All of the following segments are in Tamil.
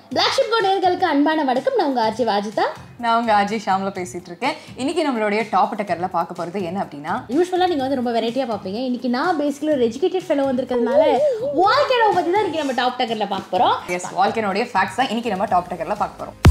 பிளாக் ஷிப் நேர்களுக்கு அன்பான வணக்கம் நான் உங்க ஆர்ஜி வாஜிதா நான் உங்க அஜய் ஷாம்ல பேசிட்டு இருக்கேன் இன்னைக்கு நம்மளுடைய டாப் டக்கர்ல பார்க்க போறது என்ன அப்படின்னா யூஸ்வலாக நீங்கள் வந்து ரொம்ப வெரைட்டியாக பார்ப்பீங்க இன்னைக்கு நான் பேசிக்கலி ஒரு எஜுகேட்டட் ஃபெலோ வந்திருக்கிறதுனால வாழ்க்கையை பற்றி தான் இன்னைக்கு நம்ம டாப் டக்கரில் பார்க்க போகிறோம் எஸ் வாழ்க்கையினுடைய ஃபேக்ட்ஸ் தான் இன்னைக்கு நம்ம டாப் டக்கர்ல பார்க்க போறோம்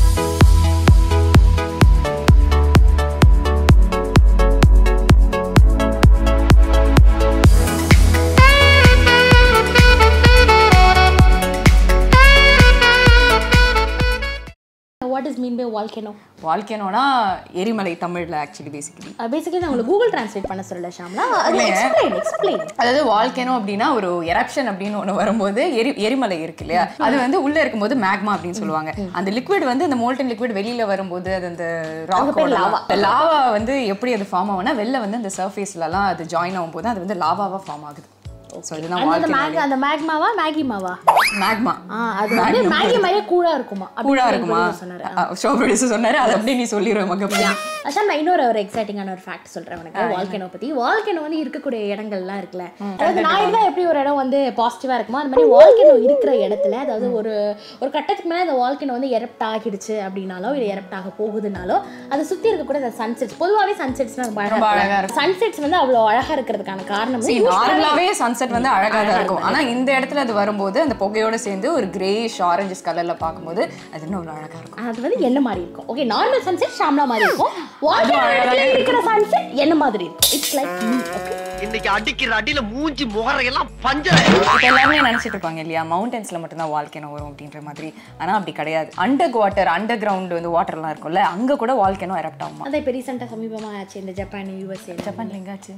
what is mean by volcano வாழ்க்கைனோனா எரிமலை தமிழ்ல ஆக்சுவலி பேசிக்கலி பேசிக்கலி நான் உங்களுக்கு கூகுள் டிரான்ஸ்லேட் பண்ண சொல்லல ஷாம்லா அது எக்ஸ்பிளைன் எக்ஸ்பிளைன் அதாவது வால்கேனோ அப்படின்னா ஒரு எரப்ஷன் அப்படின்னு ஒன்று வரும்போது எரி எரிமலை இருக்கு இல்லையா அது வந்து உள்ள இருக்கும்போது மேக்மா அப்படின்னு சொல்லுவாங்க அந்த லிக்விட் வந்து இந்த மோல்டன் லிக்விட் வெளியில வரும்போது அது அந்த ராக்கோட லாவா லாவா வந்து எப்படி அது ஃபார்ம் ஆகும்னா வெளில வந்து அந்த சர்ஃபேஸ்லலாம் அது ஜாயின் ஆகும்போது அது வந்து லாவாவா ஃபார்ம் ஆகுது ஸோ இதுதான் அந்த வாழ்க்கை மேக் அந்த மேக்மாவா மேகி மாவா மேக்மா ஆ அது வந்து மேகி மாதிரியே கூழா இருக்குமா கூழா இருக்குமா சொன்னாரு ஷோ ப்ரொடியூசர் சொன்னாரு அதை அப்படியே நீ சொல்லிடுவேன் மகப்படி அதான் நான் இன்னொரு ஒரு எக்ஸைட்டிங்கான ஒரு ஃபேக்ட் சொல்றேன் உனக்கு வால்கேனோ பத்தி வால்கேனோ வந்து இருக்கக்கூடிய இடங்கள்லாம் இருக்குல்ல அதாவது நான் இருந்தா எப்படி ஒரு இடம் வந்து பாசிட்டிவா இருக்குமோ அந்த மாதிரி வால்கேனோ இருக்கிற இடத்துல அதாவது ஒரு ஒரு கட்டத்துக்கு மேல இந்த வால்கேனோ வந்து எரப்ட் ஆகிடுச்சு அப்படின்னாலோ இல்லை எரப்ட் ஆக போகுதுனாலோ அதை சுத்தி இருக்கக்கூடிய அந்த சன்செட்ஸ் பொதுவாகவே சன்செட்ஸ் ரொம்ப ரொம்ப அழகா அழகா இருக்கும் சன்செட்ஸ் வந்து அவ்வளோ அழகா இருக்கிறதுக்கான காரணம் See, நார்மலாவே சன்செட் வந்து அழகா தான் இருக்கும் ஆனா இந்த இடத்துல அது வரும்போது அந்த புகையோட சேர்ந்து ஒரு கிரேஷ் ஆரஞ்சஸ் கலர்ல பார்க்கும்போது அது இன்னும் அவ்வளவு அழகா இருக்கும் அது வந்து என்ன மாதிரி இருக்கும் ஓகே நார்மல் சன்செட் ஷாம்லா மாதிரி இருக்கும் வால்கேனோ இருக்கிற சன்செட் என்ன மாதிரி இருக்கும் இட்ஸ் லைக் ஓகே இன்னைக்கு அடிக்கிற அடியில மூஞ்சி முகரையெல்லாம் பஞ்சர் இப்ப எல்லாருமே நினைச்சிட்டு இருப்பாங்க இல்லையா மவுண்டன்ஸ்ல மட்டும்தான் வால்கேனோ வரும் அப்படின்ற மாதிரி ஆனா அப்படி கிடையாது அண்டர் வாட்டர் அண்டர் கிரவுண்ட் வந்து வாட்டர்லாம் இருக்கும்ல அங்க கூட வால்கேனோ எரப்ட் ஆகுமா அதான் இப்போ ரீசெண்டாக சமீபமா ஆச்சு இந்த ஜப்பான் யூஎஸ்ஏ ஜப்பான்ல எங்காச்சு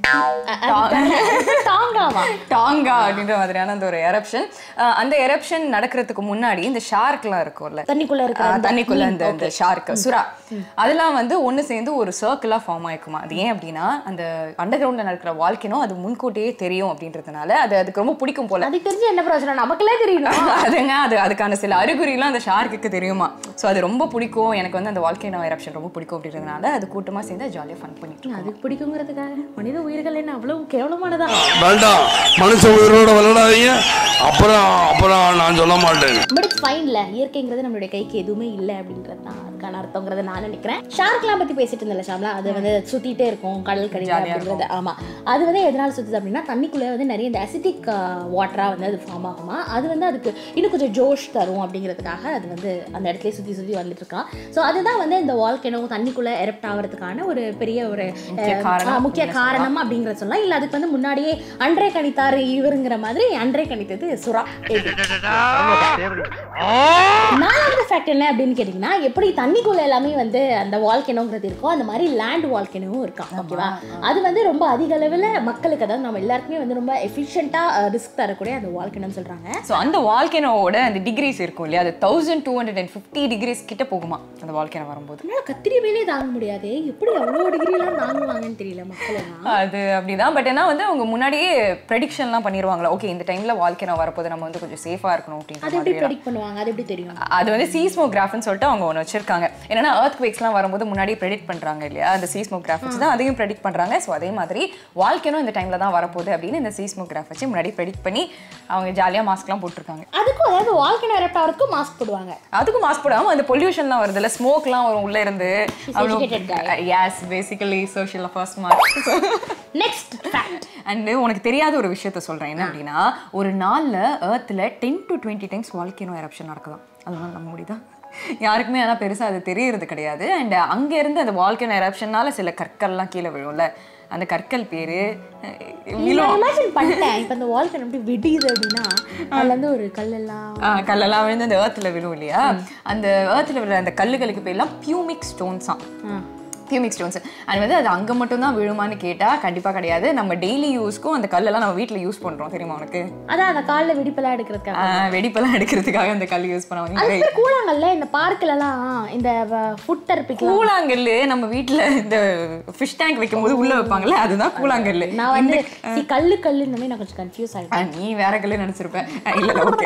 டாங்காவா டாங்கா அப்படின்ற மாதிரியான அந்த ஒரு எரப்ஷன் அந்த எரப்ஷன் நடக்கிறதுக்கு முன்னாடி இந்த ஷார்க்லாம் இருக்கும்ல தண்ணிக்குள்ள இருக்கிற ஆ, தண்ணிக்குள்ள அந்த அந்த ஷார்க் சுறா அதெல்லாம் வந்து ஒண்ணு சேர்ந்து ஒரு சர்க்கிளா ஃபார்ம் ஆயிருக்குமா அது ஏன் அப்படின்னா அந்த அண்டர் கிரவுண்ட்ல நடக்கிற வாழ்க்கைனோ அது முன்கூட்டியே தெரியும் அப்படின்றதுனால அது அதுக்கு ரொம்ப பிடிக்கும் போல அதுக்கு தெரிஞ்சு என்ன பிரச்சனை நமக்குள்ளே தெரியணும் அதுங்க அது அதுக்கான சில அறிகுறிலாம் அந்த ஷார்க்குக்கு தெரியுமா ஸோ அது ரொம்ப பிடிக்கும் எனக்கு வந்து அந்த வாழ்க்கை எரப்ஷன் ரொம்ப பிடிக்கும் அப்படின்றதுனால அது கூட்டமா சேர்ந்து ஜாலியாக ஃபன் பண்ணிட்டு இருக்கோம். அதுக்கு பிடிக்குங்கிறதுக்காக மனித உயிர்கள் என்ன அவ்வளவு கேவலமானதா வேண்டாம் மனுஷ உயிரோட விளையாடாதீங்க அப்புறம் அப்புறம் நான் சொல்ல மாட்டேன் பட் இட்ஸ் ஃபைன்ல இயற்கைங்கிறது நம்மளுடைய கைக்கு எதுவுமே இல்லை அப்படின்றது தான் அதுக்கான அர்த்தங்கிறத நான் நினைக்கிறேன் ஷார்க்லாம் பத்தி பேசிட்டு இருந்தல ஷாம்லா அது வந்து சுத்திட்டே இருக்கும் கடல் கடிதம் ஜாலியா அப்படிங்கிறது ஆமா அது வந்து எதனால சுத்துது அப்படின்னா தண்ணிக்குள்ள வந்து நிறைய இந்த அசிட்டிக் வாட்டரா வந்து அது ஃபார்ம் ஆகுமா அது வந்து அதுக்கு இன்னும் கொஞ்சம் ஜோஷ் தரும் அப்படிங்கிறதுக்காக அது வந்து அந்த இடத்துல சுத்தி சுத்தி வந்துட்டு இருக்கான் ஸோ அதுதான் வந்து இந்த வால்கேனோ தண்ணிக்குள்ள எரப்ட் ஆகிறதுக்கான ஒரு பெரிய ஒரு முக்கிய அஹ், காரணம் ஆ, முக்கிய காரணம் அப்படிங்கிறத சொல்லலாம் இல்ல அதுக்கு வந்து முன்னாடியே அன்றே கணித்தாரு இவருங்கிற மாதிரி அன்றே கணித்தது சுறா நாலாவது ஃபேக்ட் என்ன அப்படின்னு கேட்டிங்கன்னா எப்படி தண்ணிக்குள்ள எல்லாமே வந்து அந்த வால்கேனோங்கிறது இருக்கோ அந்த மாதிரி லேண்ட் வால்கேனோவும் இருக்கான் ஓகேவா அது வந்து ரொம்ப அதிக அளவில் மக்களுக்கு அதாவது நம்ம எல்லாருக்குமே வந்து ரொம்ப எஃபிஷியண்ட்டாக ரிஸ்க் தரக்கூடிய அந்த வால்கேனோன்னு சொல்கிறாங்க ஸோ அந்த வால்கேனோவோட அந்த டிகிரிஸ் இருக்கும் இல்லையா அது thousand two hundred and fifty degrees கிட்ட போகுமா அந்த வால்கேனோ வரும்போது அதனால கத்திரி மேலே தாங்க முடியாது எப்படி அவ்வளோ டிகிரிலாம் தாங்குவாங்கன்னு தெரியல மக்கள் எல்லாம் அது அப்படிதான் பட் ஏன்னா வந்து அவங்க முன்னாடியே ப்ரெடிக்ஷன்லாம் பண்ணிடுவாங்களா ஓகே இந்த டைம்ல வால்கேனோ வரப்போது நம்ம வந்து கொஞ்சம் சேஃபா இருக்கணும் அப்படின்ற அது எப்படி மாதிரி ப்ரெடிக்ட் பண்ணுவாங்க அது எப்படி தெரியும் அது வந்து சீஸ்மோகிராஃப்னு சொல்லிட்டு அவங்க ஒன்று வச்சிருக்காங்க என்னன்னா earthquakes குவேக்ஸ்லாம் வரும்போது முன்னாடியே ப்ரெடிக்ட் பண்றாங்க இல்லையா அந்த சீஸ்மோகிராஃப் வச்சு தான் அதையும் ப்ரெடிக்ட் பண்றாங்க ஸோ அதே மாதிரி வால்கேனோ இந்த டைம்ல தான் வரப்போகுது அப்படின்னு இந்த சீஸ்மோகிராஃப் வச்சு முன்னாடி ப்ரெடிக்ட் பண்ணி அவங்க ஜாலியாக மாஸ்க்லாம் போட்டிருக்காங்க அதுக்கும் அதாவது வால்கேனோ எரப்ட் ஆகிறதுக்கும் மாஸ்க் போடுவாங்க அதுக்கும் மாஸ்க் போடாம அந்த பொல்யூஷன்லாம் வருது இல்லை ஸ்மோக்லாம் வரும் உள்ள இருந்து educated guy. Yes basically social first mark next fact and உனக்கு தெரியாத ஒரு விஷயத்த சொல்றேன் என்ன அப்படின்னா ஒரு நாள்ல ஏர்த்தில் ten to twenty times volcano eruption நடக்கலாம் அதெல்லாம் நம்ப முடியுதா யாருக்குமே ஆனால் பெருசா அது தெரியறது கிடையாது அண்ட் அங்க இருந்து அந்த வால்கேனோ எரப்ஷன்னால சில கற்கள்லாம் கீழே விழும்ல அந்த கற்கள் பேரு அஹ், விழும் இமேஜின் பண்ணிட்டேன் இப்போ அந்த வால்கேனோ எப்படி வெடியுது அப்படின்னா அதுல இருந்து ஒரு கல்லெல்லாம் ஆ, கல்லெல்லாம் விழுந்து அந்த ஏர்த்தில் விழும் இல்லையா அந்த ஏர்த்தில் விழுற அந்த கல்லுகளுக்கு பேர்லாம் பியூமிக் ஸ்டோன்ஸாம் பியூமிக் ஸ்டோன்ஸ் அது வந்து அது அங்கே மட்டும் தான் விழுமான்னு கேட்டால் கண்டிப்பாக கிடையாது நம்ம டெய்லி யூஸ்க்கும் அந்த கல்லெல்லாம் நம்ம வீட்டில் யூஸ் பண்ணுறோம் தெரியுமா உனக்கு அதான் அந்த காலில் வெடிப்பெல்லாம் எடுக்கிறதுக்காக ஆ, வெடிப்பெல்லாம் எடுக்கிறதுக்காக அந்த கல் யூஸ் பண்ணுவாங்க அது மாதிரி கூழாங்கல்ல இந்த பார்க்கிலலாம் இந்த ஃபுட் தெரப்பிக்கலாம் கூழாங்கல்லு நம்ம வீட்டில் இந்த ஃபிஷ் டேங்க் வைக்கும்போது உள்ள வைப்பாங்கல்ல அதுதான் கூழாங்கல்லு நான் வந்து see, கல்லு கல்லுன்னு நான் கொஞ்சம் கன்ஃபியூஸ் ஆயிட்டேன் ஆ, நீ வேற கல்லு நினைச்சிருப்ப ஆ, இல்ல ஓகே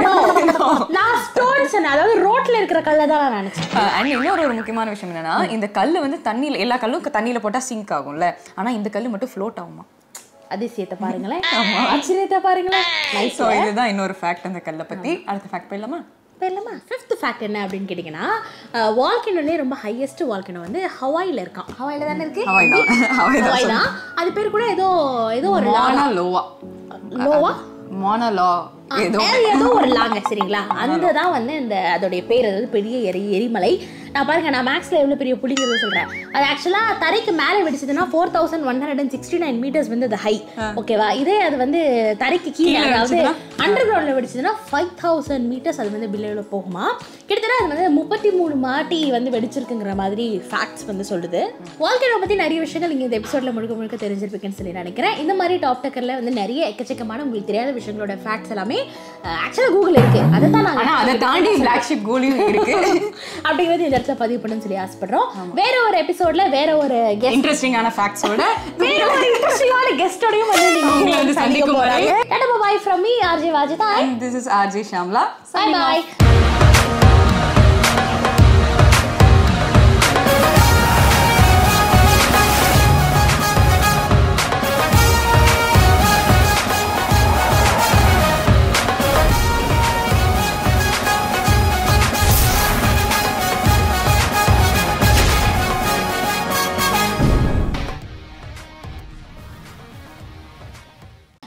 நான் ஸ்டோன் சொன்னேன் அதாவது ரோட்ல இருக்கிற கல்லை தான் நான் நினைச்சேன் அண்ட் இன்னொரு ஒரு முக்கியமான விஷயம் என்னன்னா இந்த கல்லு வந்து தண்ணியில எல்லா கல்லும் தண்ணியில போட்டா சிங்க் ஆகும்ல ஆனா இந்த கல்லு மட்டும் ஃப்ளோட் ஆகுமா அதிசயத்தை பாருங்களேன் ஆச்சரியத்தை பாருங்களேன் நைஸ் ஸோ இதுதான் இன்னொரு ஃபேக்ட் அந்த கல்லை பத்தி அடுத்த ஃபேக்ட் போயிடலாமா போயிடலாமா ஃபிஃப்த் ஃபேக்ட் என்ன அப்படின்னு கேட்டிங்கன்னா வால்கனோலே ரொம்ப ஹையஸ்ட் வால்கனோ வந்து ஹவாயில் இருக்கான் ஹவாயில் தானே இருக்கு ஹவாய் தான். ஹவாய் தான் ஹவாய் தான் அது பேர் கூட ஏதோ ஏதோ ஒரு மானா லோவா லோவா மானா லா ஏதோ ஏதோ ஒரு லாங்க சரிங்களா அந்த தான் வந்து இந்த அதோடைய பேர் அதாவது பெரிய எரி எரிமலை நான் பாருங்க நான் மேக்ஸ்ல எவ்வளவு பெரிய புலிங்கிறது சொல்றேன் அது ஆக்சுவலா தரைக்கு மேலே வெடிச்சதுன்னா four thousand one hundred and sixty nine metres வந்து அது ஹை ஓகேவா இதே அது வந்து தரைக்கு கீழே கீழே அதாவது வெடிச்சதுன்னா? அண்டர் கிரவுண்ட்ல வெடிச்சதுன்னா ஃபைவ் தௌசண்ட் மீட்டர்ஸ் அது வந்து பில்லுல போகுமா கிட்டத்தட்ட அது வந்து முப்பத்தி மூணு மாட்டி வந்து வெடிச்சிருக்குங்கிற மாதிரி ஃபேக்ட்ஸ் வந்து சொல்லுது வால்கேனோ பத்தி நிறைய விஷயங்கள் நீங்க இந்த எபிசோட்ல முழுக்க முழுக்க தெரிஞ்சிருப்பீங்கன்னு சொல்லி நினைக்கிறேன் இந்த மாதிரி டாப் டக்கர்ல வந்து நிறைய எக்கச்சக்கமான உங்களுக்கு தெரியாத விஷயங்களோட ஃபேக்ட்ஸ் எல்லாமே ஆக்சுவலா கூகுள் இருக்கு அதை தான் ஆனா நாங்க அதை தாண்டி பிளாக் ஷிப் கோலியும் இருக்கு அப்படிங்கிறது இந்த இடத்துல பதிவு பண்ணணும்னு சொல்லி ஆசைப்படுறோம் வேற ஒரு எபிசோட்ல வேற ஒரு கெஸ்ட் இன்ட்ரெஸ்டிங்கான ஃபேக்ட்ஸோட வேற ஒரு இன்ட்ரெஸ்டிங்கான கெஸ்டோடையும் வந்து நீங்க உங்களை வந்து சந்திக்க சந்திக்கும் போறாங்க tata bye from me RJ Wajida this is RJ Shamla bye bye